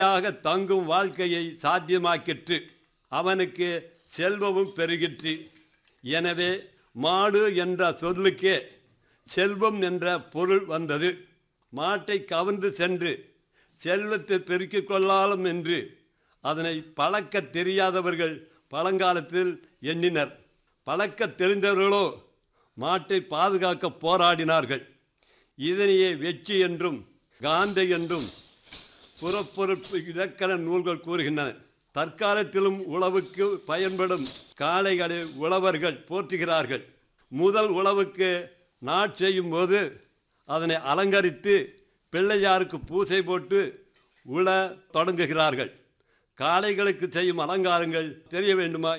நிலையாக தங்கும் வாழ்க்கையை சாத்தியமாக்கிற்று அவனுக்கு செல்வமும் பெருகிற்று எனவே மாடு என்ற சொல்லுக்கே செல்வம் என்ற பொருள் வந்தது மாட்டை கவர்ந்து சென்று செல்வத்தை பெருக்கிக் கொள்ளலாம் என்று அதனை பழக்க தெரியாதவர்கள் பழங்காலத்தில் எண்ணினர் பழக்க தெரிந்தவர்களோ மாட்டை பாதுகாக்க போராடினார்கள் இதனையே வெற்றி என்றும் காந்தை என்றும் புறப்பொருட்பு இலக்கண நூல்கள் கூறுகின்றன தற்காலத்திலும் உழவுக்கு பயன்படும் காளைகளை உழவர்கள் போற்றுகிறார்கள் முதல் உழவுக்கு நாட் செய்யும் போது அதனை அலங்கரித்து பிள்ளையாருக்கு பூசை போட்டு உழ தொடங்குகிறார்கள் காளைகளுக்கு செய்யும் அலங்காரங்கள் தெரிய வேண்டுமா